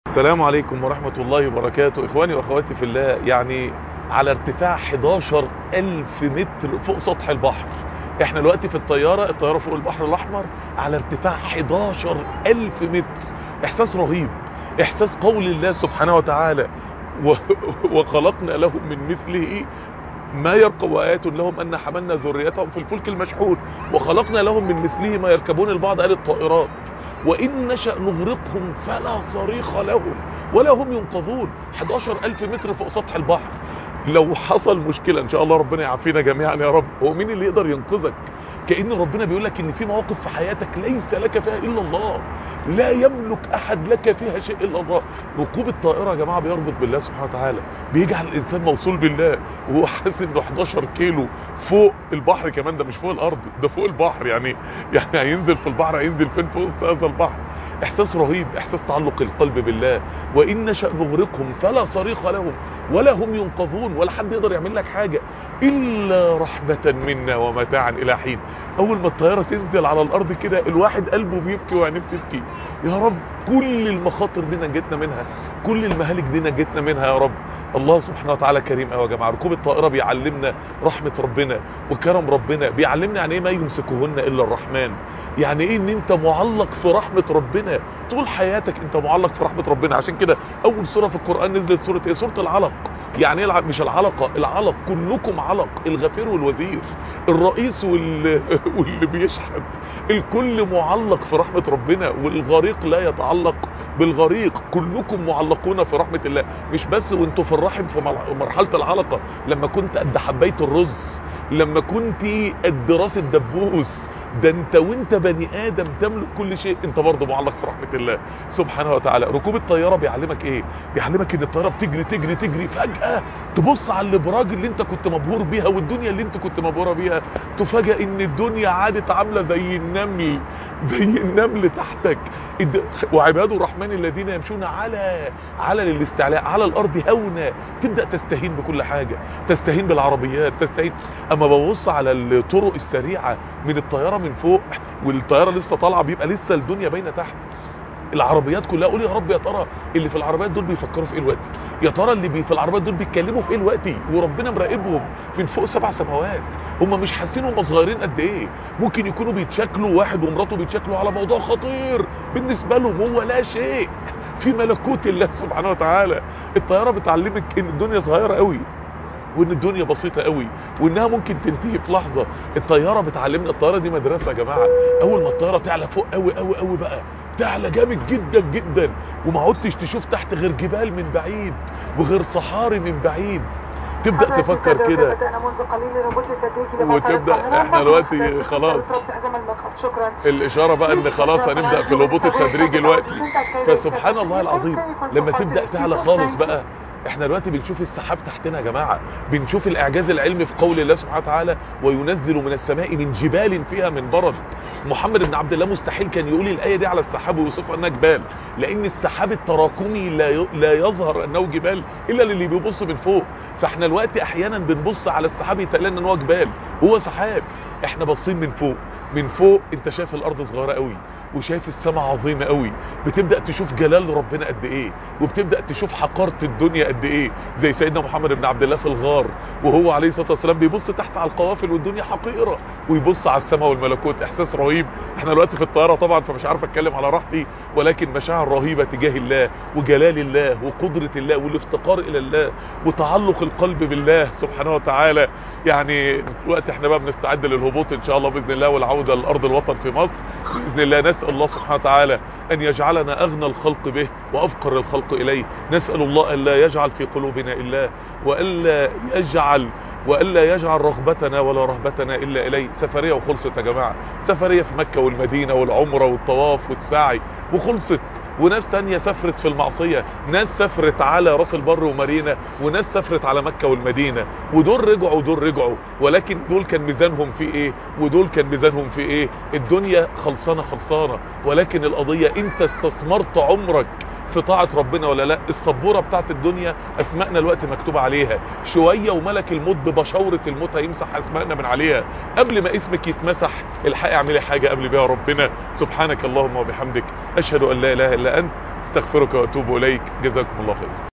السلام عليكم ورحمة الله وبركاته إخواني وأخواتي في الله يعني على ارتفاع 11 ألف متر فوق سطح البحر احنا دلوقتي في الطيارة الطيارة فوق البحر الأحمر على ارتفاع 11 ألف متر إحساس رهيب إحساس قول الله سبحانه وتعالى و... وخلقنا لهم من مثله ما يركب آيات لهم أن حملنا ذريتهم في الفلك المشحون وخلقنا لهم من مثله ما يركبون البعض قال الطائرات وإن نشأ نغرقهم فلا صريخ لهم ولا هم ينقذون 11 ألف متر فوق سطح البحر لو حصل مشكلة إن شاء الله ربنا يعافينا جميعا يا رب هو مين اللي يقدر ينقذك كأن ربنا بيقول لك إن في مواقف في حياتك ليس لك فيها إلا الله لا يملك أحد لك فيها شيء إلا الله ركوب الطائرة يا جماعة بيربط بالله سبحانه وتعالى بيجعل الإنسان موصول بالله وهو حاسس إنه 11 كيلو فوق البحر كمان ده مش فوق الأرض ده فوق البحر يعني يعني هينزل في البحر هينزل فين فوق هذا البحر احساس رهيب احساس تعلق القلب بالله وان نشأ نغرقهم فلا صريخ لهم ولا هم ينقذون ولا حد يقدر يعمل لك حاجة الا رحمة منا ومتاعا الى حين اول ما الطيارة تنزل على الارض كده الواحد قلبه بيبكي وعينيه بتبكي يا رب كل المخاطر دي نجتنا منها كل المهالك دي نجتنا منها يا رب الله سبحانه وتعالى كريم قوي يا جماعه ركوب الطائره بيعلمنا رحمه ربنا وكرم ربنا بيعلمنا يعني ايه ما يمسكهن الا الرحمن يعني ايه ان انت معلق في رحمه ربنا طول حياتك انت معلق في رحمه ربنا عشان كده اول سوره في القران نزلت سوره ايه سوره العلق يعني ايه مش العلقه العلق كلكم علق الغفير والوزير الرئيس وال... واللي بيشحت الكل معلق في رحمه ربنا والغريق لا يتعلق بالغريق كلكم معلقون في رحمه الله مش بس وانتوا في الرحم في مرحله العلقه لما كنت قد حبايه الرز لما كنت قد راس الدبوس ده انت وانت بني ادم تملك كل شيء انت برضه معلق في رحمه الله سبحانه وتعالى ركوب الطياره بيعلمك ايه بيعلمك ان الطياره بتجري تجري تجري فجاه تبص على الابراج اللي انت كنت مبهور بيها والدنيا اللي انت كنت مبهوره بيها تفاجئ ان الدنيا عادت عامله زي النمل زي النمل تحتك وعباد الرحمن الذين يمشون على على الاستعلاء على الارض هونا تبدا تستهين بكل حاجه تستهين بالعربيات تستهين اما ببص على الطرق السريعه من الطياره من فوق والطياره لسه طالعه بيبقى لسه الدنيا باينه تحت العربيات كلها قول يا رب يا ترى اللي في العربيات دول بيفكروا في ايه الوقت يا ترى اللي بي في العربيات دول بيتكلموا في ايه الوقت وربنا مراقبهم من فوق سبع سماوات هم مش حاسين هم صغيرين قد ايه ممكن يكونوا بيتشكلوا واحد ومراته بيتشكلوا على موضوع خطير بالنسبه لهم هو لا شيء في ملكوت الله سبحانه وتعالى الطياره بتعلمك ان الدنيا صغيره قوي وان الدنيا بسيطة قوي وانها ممكن تنتهي في لحظة الطيارة بتعلمنا الطيارة دي مدرسة يا جماعة اول ما الطيارة تعلى فوق قوي قوي قوي بقى تعلى جامد جدا جدا وما عدتش تشوف تحت غير جبال من بعيد وغير صحاري من بعيد تبدا تفكر كده وتبدا احنا دلوقتي خلاص شكرا الاشاره بقى ان خلاص هنبدا في الهبوط التدريجي دلوقتي فسبحان الله العظيم لما تبدا تعلى خالص بقى احنا دلوقتي بنشوف السحاب تحتنا يا جماعة بنشوف الاعجاز العلمي في قول الله سبحانه وتعالى وينزل من السماء من جبال فيها من برد محمد بن عبد الله مستحيل كان يقول الايه دي على السحاب ويوصفها انها جبال لان السحاب التراكمي لا لا يظهر انه جبال الا للي بيبص من فوق فاحنا دلوقتي احيانا بنبص على السحاب يتقال لنا ان هو جبال هو سحاب احنا باصين من فوق من فوق انت شايف الارض صغيره قوي وشايف السماء عظيمه قوي بتبدا تشوف جلال ربنا قد ايه وبتبدا تشوف حقاره الدنيا قد ايه زي سيدنا محمد بن عبد الله في الغار وهو عليه الصلاه والسلام بيبص تحت على القوافل والدنيا حقيره ويبص على السماء والملكوت احساس رهيب احنا دلوقتي في الطياره طبعا فمش عارف اتكلم على راحتي ولكن مشاعر رهيبه تجاه الله وجلال الله وقدره الله والافتقار الى الله وتعلق القلب بالله سبحانه وتعالى يعني دلوقتي احنا بقى بنستعد للهبوط ان شاء الله باذن الله والعوده لارض الوطن في مصر باذن الله نسال الله سبحانه وتعالى ان يجعلنا اغنى الخلق به وافقر الخلق اليه نسال الله ان لا يجعل في قلوبنا الا والا يجعل والا يجعل رغبتنا ولا رهبتنا الا اليه سفريه وخلصت يا جماعه سفريه في مكه والمدينه والعمره والطواف والسعي وخلصت وناس تانية سافرت في المعصية ناس سافرت على راس البر ومارينا وناس سافرت على مكة والمدينة ودول رجعوا ودول رجعوا ولكن دول كان ميزانهم في ايه ودول كان ميزانهم في ايه الدنيا خلصانة خلصانة ولكن القضية انت استثمرت عمرك في طاعة ربنا ولا لا السبورة بتاعت الدنيا اسمائنا الوقت مكتوب عليها شوية وملك الموت ببشورة الموت هيمسح اسمائنا من عليها قبل ما اسمك يتمسح الحقي اعملي حاجة قبل بيها ربنا سبحانك اللهم وبحمدك اشهد ان لا اله الا انت استغفرك واتوب اليك جزاكم الله خير